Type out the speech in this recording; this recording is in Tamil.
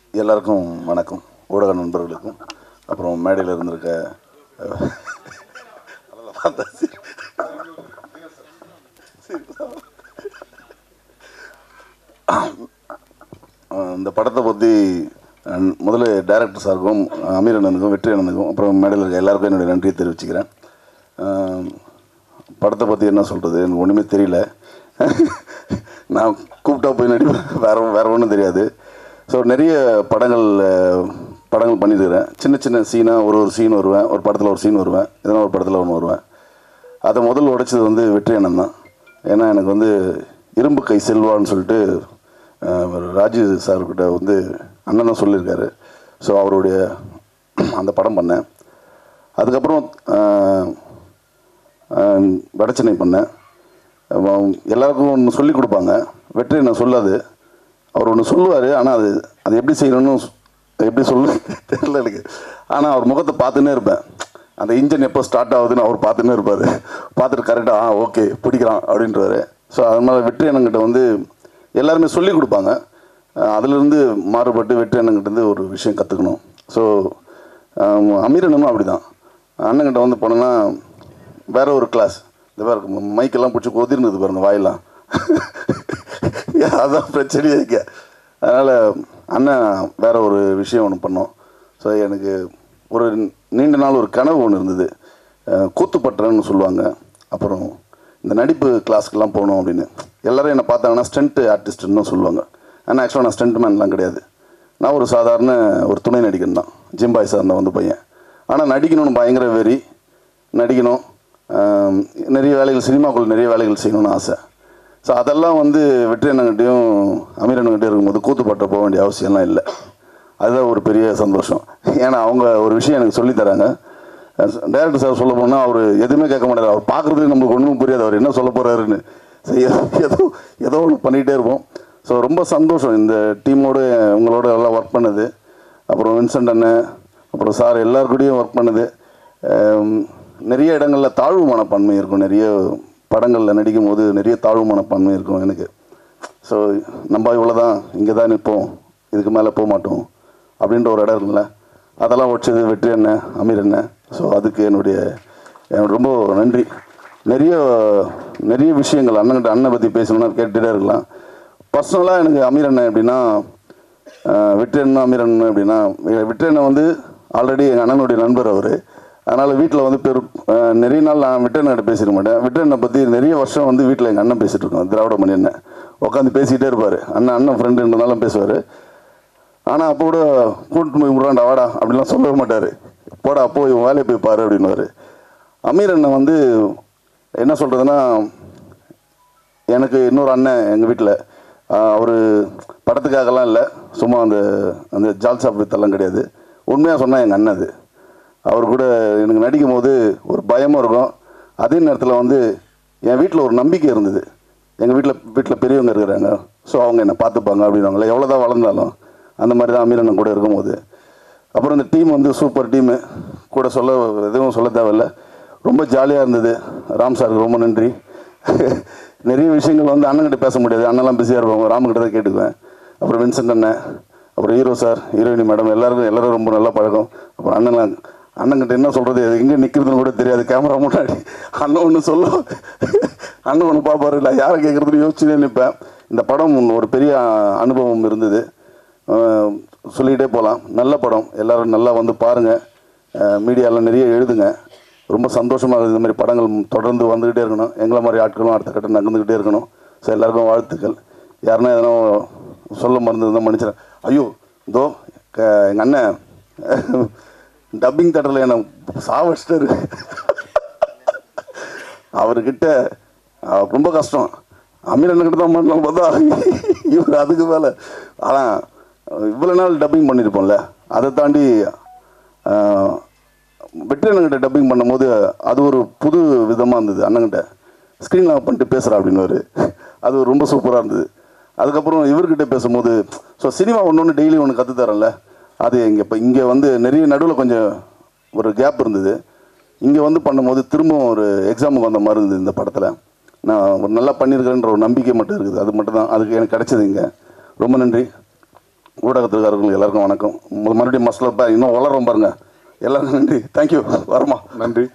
எல்லாருக்கும் வணக்கம் ஊடக நண்பர்களுக்கும் அப்புறம் மேடையில் இருந்திருக்க அஹ், அதெல்லாம் பார்த்தா சரி. சரி. அஹ், இந்த படத்தை பற்றி அஹ், முதல்ல டைரக்டர் சாருக்கும் அமீர் அண்ணனுக்கும் வெற்றி அண்ணனுக்கும் அப்புறம் மேடையில் இருக்க எல்லாருக்கும் என்னுடைய நன்றியை தெரிவிச்சுக்கிறேன் அஹ், படத்தை பற்றி என்ன சொல்கிறது எனக்கு ஒன்றுமே தெரியல நான் கூப்பிட்டா போய் நடிப்பேன் வேற வேற ஒன்றும் தெரியாது ஸோ நிறைய படங்கள் அஹ், படங்கள் பண்ணியிருக்கிறேன் சின்ன சின்ன சீனாக ஒரு ஒரு சீன் வருவேன் ஒரு படத்தில் ஒரு சீன் வருவேன் எதனா ஒரு படத்தில் ஒன்று வருவேன் அதை முதல் உடைச்சது வந்து வெற்றி அண்ணன் தான் ஏன்னா எனக்கு வந்து இரும்பு கை செல்வான்னு சொல்லிட்டு அஹ், ராஜு சார்கிட்ட வந்து அண்ணன் தான் சொல்லியிருக்காரு ஸோ அவருடைய அந்த படம் பண்ணேன் அதுக்கப்புறம் அஹ், அஹ், வடச்சென்னை பண்ணேன் அப்புறம் எல்லாருக்கும் ஒன்று சொல்லி கொடுப்பாங்க வெற்றி நான் சொல்லாது அவர் ஒன்று சொல்லுவார் ஆனால் அது அது எப்படி செய்யணும்னு சொ- எப்படி சொல்ல தெரியல எனக்கு ஆனால் அவர் முகத்தை பார்த்துன்னே இருப்பேன் அந்த இன்ஜின் எப்போ ஸ்டார்ட் ஆகுதுன்னு அவர் பார்த்துன்னே இருப்பார் பார்த்துட்டு கரெக்டாக ஆ ஓகே பிடிக்கிறான் அப்படின்றவாரு ஸோ அது மாதிரி வெற்றி அண்ணங்கிட்ட வந்து எல்லாருமே சொல்லி கொடுப்பாங்க அஹ் அதிலிருந்து மாறுபட்டு வெற்றி அண்ணங்கிட்ட ஒரு விஷயம் கற்றுக்கணும் ஸோ அமீர் அண்ணனும் அப்படி தான் அண்ணங்கிட்ட வந்து போனோன்னா வேற ஒரு கிளாஸ் இந்த வேறு மைக்கெல்லாம் பிடிச்சி கொதிர்ந்தது பாருங்க வாயெல்லாம் அதான் பிரச்சனையே இருக்கு அதனால் அண்ணன் வேற ஒரு விஷயம் ஒன்று பண்ணோம் ஸோ எனக்கு ஒரு நீண்ட நாள் ஒரு கனவு ஒன்று இருந்தது அஹ் கூத்துப்பட்டுறன்னு சொல்லுவாங்க அப்புறம் இந்த நடிப்பு கிளாஸ்க்கெல்லாம் போகணும் அப்படின்னு எல்லாரும் என்னை பார்த்தாங்கன்னா ஸ்டண்ட் ஆர்டிஸ்ட்னு சொல்லுவாங்க ஆனால் ஆக்சுவலாக நான் ஸ்டண்ட் மேன்லாம் கிடையாது நான் ஒரு சாதாரண ஒரு துணை நடிகன் தான் ஜிம்பாய் சார் வந்து பையன் ஆனால் நடிக்கணும்னு பயங்கர வெறி நடிக்கணும் ஆம், நிறைய வேலைகள் சினிமாக்குள்ள நிறைய வேலைகள் செய்யணும்னு ஆசை ஸோ அதெல்லாம் வந்து வெற்றி அண்ணங்கிட்டையும் அமீர் அண்ணங்கிட்டையும் இருக்கும்போது கூத்துப்பட்ட போக வேண்டிய அவசியம்லாம் இல்லை அதுதான் ஒரு பெரிய சந்தோஷம் ஏன்னா அவங்க ஒரு விஷயம் எனக்கு சொல்லித் தராங்க டேரக்டர் சார் சொல்ல போனால் அவர் எதுவுமே கேட்க மாட்டார் அவர் பார்க்குறது நம்மளுக்கு ஒன்றும் புரியாது அவர் என்ன சொல்ல போகிறாருன்னு சரி ஏதோ ஏதோ ஒன்று பண்ணிகிட்டே இருப்போம் ஸோ ரொம்ப சந்தோஷம் இந்த டீமோடு உங்களோட எல்லாம் ஒர்க் பண்ணது அப்புறம் வின்சென்ட் அண்ணன் அப்புறம் சார் எல்லாருக்கூடயும் ஒர்க் பண்ணது ஆம், நிறைய இடங்களில் தாழ்வு மனப்பான்மை இருக்கும் நிறைய படங்களில் நடிக்கும் போது நிறைய தாழ்வு மனப்பான்மை இருக்கும் எனக்கு ஸோ நம்ம இவ்வளோ தான் இங்கே தான் நிற்போம் இதுக்கு மேலே போக மாட்டோம் அப்படின்ற ஒரு இடம் இருக்குல்ல அதெல்லாம் வச்சது வெற்றி அண்ணன் அமீர் அண்ணன் ஸோ அதுக்கு என்னுடைய எனக்கு ரொம்ப நன்றி நிறைய நிறைய விஷயங்கள் அண்ணன்கிட்ட அண்ணன் பற்றி பேசணும்னா கேட்டுகிட்டே இருக்கலாம் பர்சனலாக எனக்கு அமீர் அண்ணன் எப்படின்னா ஆஹ் வெற்றி அண்ணன் அமீர் அண்ணன் எப்படின்னா வெ- வெற்றி அண்ணன் வந்து ஆல்ரெடி எங்கள் அண்ணனுடைய நண்பர் அவர் அதனால் வீட்டில் வந்து பெரு ஆஹ் நிறைய நாள் நான் வெற்றி அண்ணன் பேசிக்க மாட்டேன் வெற்றி அண்ணனை பற்றி நிறைய வருஷம் வந்து வீட்டில் எங்கள் அண்ணன் பேசிகிட்டு இருக்கோம் திராவிட மணி அண்ணன் உட்காந்து பேசிக்கிட்டே இருப்பார் அண்ணன் அண்ணன் ஃப்ரெண்டுன்றனாலும் பேசுவார் ஆனால் அப்போ கூட கூட்டு போய் விட்றாண்டா வாடா அப்படிலாம் சொல்லவே மாட்டார் போடா போய் உன் வேலையை போய் பாரு அப்படின்னுவார் அமீர் அண்ணன் வந்து என்ன சொல்கிறதுன்னா எனக்கு இன்னொரு அண்ணன் எங்கள் வீட்டில் அவர் படத்துக்காகலாம் இல்லை சும்மா அந்த அந்த ஜால்சாப் வித்தெல்லாம் கிடையாது உண்மையாக சொன்னால் எங்கள் அண்ணன் அது அவர் கூட எனக்கு நடிக்கும் போது ஒரு பயமும் இருக்கும் அதே நேரத்தில் வந்து என் வீட்டில் ஒரு நம்பிக்கை இருந்தது எங்கள் வீட்டில் வீட்டில் பெரியவங்க இருக்கிறாங்க ஸோ அவங்க என்னை பார்த்துப்பாங்க அப்படின்னாங்களே எவ்வளோ தான் வளர்ந்தாலும் அந்த மாதிரி தான் அமீர் அண்ணன் கூட இருக்கும்போது அப்புறம் இந்த டீம் வந்து சூப்பர் டீமு கூட சொல்ல எதுவும் சொல்ல தேவையில்ல ரொம்ப ஜாலியாக இருந்தது ராம் சாருக்கு ரொம்ப நன்றி நிறைய விஷயங்கள் வந்து அண்ணன்கிட்ட பேச முடியாது அண்ணன்லாம் பிஸியாக இருப்பாங்க ராமகிட்ட தான் கேட்டுக்குவேன் அப்புறம் வின்சென்ட் அண்ணன் அப்புறம் ஹீரோ சார் ஹீரோயினி மேடம் எல்லாருக்கும் எல்லாரும் ரொம்ப நல்லா பழக்கம் அப்புறம் அண்ணன் அண்ணன்கிட்ட என்ன சொல்கிறது எங்கே நிற்கிறதுன்னு கூட தெரியாது கேமரா முன்னாடி அண்ணன் ஒன்று சொல்லும் அண்ணன் ஒன்று பார்ப்பாரு இல்லை யாரை கேட்குறதுன்னு யோசிச்சுனே நிற்பேன் இந்த படம் ஒரு பெரிய அனுபவம் இருந்தது அஹ் சொல்லிக்கிட்டே போகலாம் நல்ல படம் எல்லாரும் நல்லா வந்து பாருங்கள் மீடியாவில் நிறைய எழுதுங்க ரொம்ப சந்தோஷமாக இருக்குது இந்த மாதிரி படங்கள் தொடர்ந்து வந்துக்கிட்டே இருக்கணும் எங்களை மாதிரி ஆட்களும் அடுத்த கட்டம் நகர்ந்துக்கிட்டே இருக்கணும் ஸோ எல்லாருக்கும் வாழ்த்துக்கள் யாருன்னா எதனா சொல்ல மறந்து இருந்தால் மன்னிச்சிடறேன் ஐயோ இதோ எங்கள் அண்ணன் டப்பிங் தேட்டரில் என்னை சாவடிச்சிட்டாரு அவர்கிட்ட அஹ், ரொம்ப கஷ்டம் அமீர் அண்ணன்கிட்ட தான் பண்ணலாம் பார்த்தா இவர் அதுக்கு மேலே ஆனால் இவ்வளோ நாள் டப்பிங் பண்ணியிருப்போம்ல அதை தாண்டி அஹ், வெற்றி அண்ணன்கிட்ட டப்பிங் பண்ணும்போது அது ஒரு புது விதமாக இருந்தது அண்ணன்கிட்ட ஸ்க்ரீனில் ஆஃப் பண்ணிட்டு பேசுகிறா அப்படின்னு அது ரொம்ப சூப்பராக இருந்தது அதுக்கப்புறம் இவர்கிட்ட பேசும்போது ஸோ சினிமா ஒன்று ஒன்று டெய்லி ஒன்று கற்றுத்தரேன்ல அது இங்கே இப்போ இங்கே வந்து நிறைய நடுவில் கொஞ்சம் ஒரு கேப் இருந்தது இங்கே வந்து பண்ணும்போது திரும்பவும் ஒரு எக்ஸாமுக்கு வந்த மாதிரி இருந்தது இந்த படத்தில் நான் ஒரு நல்லா பண்ணியிருக்கேன்ற ஒரு நம்பிக்கை மட்டும் இருக்குது அது மட்டும் தான் அதுக்கு எனக்கு கிடைச்சது இங்கே ரொம்ப நன்றி ஊடகத்துக்காரர்களும் எல்லாருக்கும் வணக்கம் மறுபடியும் மசில் இன்னும் வளரும் பாருங்க எல்லாருக்கும் நன்றி தேங்க்யூ வரமா நன்றி